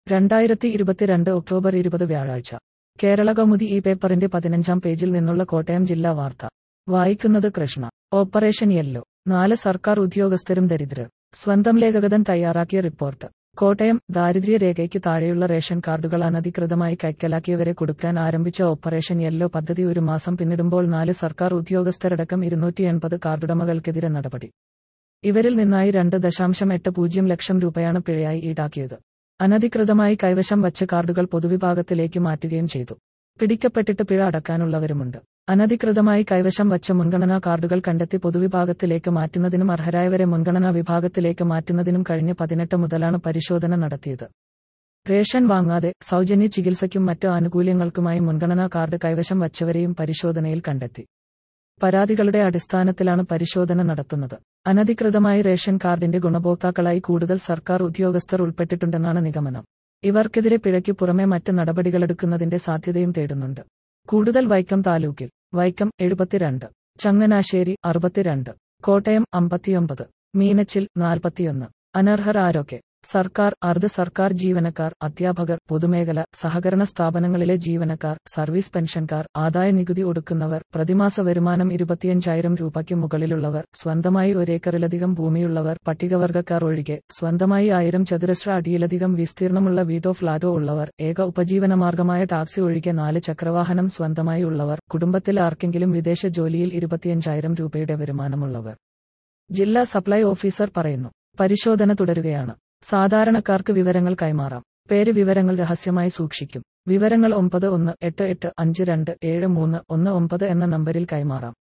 രണ്ടായിരത്തി ഇരുപത്തിരണ്ട് ഒക്ടോബർ ഇരുപത് വ്യാഴാഴ്ച കേരള കൗമുദി ഈ പേപ്പറിന്റെ പതിനഞ്ചാം പേജിൽ നിന്നുള്ള കോട്ടയം ജില്ലാ വാർത്ത വായിക്കുന്നത് കൃഷ്ണ ഓപ്പറേഷൻ യെല്ലോ നാല് സർക്കാർ ഉദ്യോഗസ്ഥരും ദരിദ്രർ സ്വന്തം ലേഖകഥൻ തയ്യാറാക്കിയ റിപ്പോർട്ട് കോട്ടയം ദാരിദ്ര്യരേഖയ്ക്ക് താഴെയുള്ള റേഷൻ കാർഡുകൾ അനധികൃതമായി കൈക്കലാക്കിയവരെ കൊടുക്കാൻ ആരംഭിച്ച ഓപ്പറേഷൻ യെല്ലോ പദ്ധതി ഒരു മാസം പിന്നിടുമ്പോൾ നാല് സർക്കാർ ഉദ്യോഗസ്ഥരടക്കം ഇരുന്നൂറ്റി എൺപത് കാർഡുടമകൾക്കെതിരെ നടപടി ഇവരിൽ നിന്നായി രണ്ട് ദശാംശം എട്ട് പൂജ്യം ലക്ഷം രൂപയാണ് പിഴയായി ഈടാക്കിയത് അനധികൃതമായി കൈവശം വച്ച കാർഡുകൾ പൊതുവിഭാഗത്തിലേക്ക് മാറ്റുകയും ചെയ്തു പിടിക്കപ്പെട്ടിട്ട് പിഴ അടക്കാനുള്ളവരുമുണ്ട് അനധികൃതമായി കൈവശം വച്ച മുൻഗണനാ കാർഡുകൾ കണ്ടെത്തി പൊതുവിഭാഗത്തിലേക്ക് മാറ്റുന്നതിനും അർഹരായവരെ മുൻഗണനാ വിഭാഗത്തിലേക്ക് മാറ്റുന്നതിനും കഴിഞ്ഞ പതിനെട്ട് മുതലാണ് പരിശോധന നടത്തിയത് റേഷൻ വാങ്ങാതെ സൗജന്യ ചികിത്സയ്ക്കും മറ്റ് ആനുകൂല്യങ്ങൾക്കുമായി മുൻഗണനാ കാർഡ് കൈവശം വച്ചവരെയും പരിശോധനയിൽ കണ്ടെത്തി പരാതികളുടെ അടിസ്ഥാനത്തിലാണ് പരിശോധന നടത്തുന്നത് അനധികൃതമായി റേഷൻ കാർഡിന്റെ ഗുണഭോക്താക്കളായി കൂടുതൽ സർക്കാർ ഉദ്യോഗസ്ഥർ ഉൾപ്പെട്ടിട്ടുണ്ടെന്നാണ് നിഗമനം ഇവർക്കെതിരെ പിഴയ്ക്ക് പുറമെ മറ്റ് നടപടികളെടുക്കുന്നതിന്റെ സാധ്യതയും തേടുന്നുണ്ട് കൂടുതൽ വൈക്കം താലൂക്കിൽ വൈക്കം എഴുപത്തിരണ്ട് ചങ്ങനാശ്ശേരി അറുപത്തിരണ്ട് കോട്ടയം അമ്പത്തിയൊമ്പത് മീനച്ചിൽ നാൽപ്പത്തിയൊന്ന് അനർഹർ ആരൊക്കെ സർക്കാർ അർദ്ധ സർക്കാർ ജീവനക്കാർ അധ്യാപകർ പൊതുമേഖല സഹകരണ സ്ഥാപനങ്ങളിലെ ജീവനക്കാർ സർവീസ് പെൻഷൻകാർ ആദായ നികുതി ഒടുക്കുന്നവർ പ്രതിമാസ വരുമാനം ഇരുപത്തിയഞ്ചായിരം രൂപയ്ക്ക് മുകളിലുള്ളവർ സ്വന്തമായി ഒരേക്കറിലധികം ഭൂമിയുള്ളവർ പട്ടികവർഗക്കാർ ഒഴികെ സ്വന്തമായി ആയിരം ചതുരശ്ര അടിയിലധികം വിസ്തീർണമുള്ള വീടോ ഫ്ളാറ്റോ ഉള്ളവർ ഏക ഉപജീവനമാർഗമായ ടാക്സി ഒഴികെ നാല് ചക്രവാഹനം സ്വന്തമായി ഉള്ളവർ കുടുംബത്തിൽ ആർക്കെങ്കിലും വിദേശ ജോലിയിൽ ഇരുപത്തിയഞ്ചായിരം രൂപയുടെ വരുമാനമുള്ളവർ ജില്ലാ സപ്ലൈ ഓഫീസർ പറയുന്നു പരിശോധന തുടരുകയാണ് സാധാരണക്കാർക്ക് വിവരങ്ങൾ കൈമാറാം പേര് വിവരങ്ങൾ രഹസ്യമായി സൂക്ഷിക്കും വിവരങ്ങൾ ഒമ്പത് ഒന്ന് എട്ട് എട്ട് അഞ്ച് രണ്ട് ഏഴ് മൂന്ന് ഒന്ന് ഒമ്പത് എന്ന നമ്പരിൽ കൈമാറാം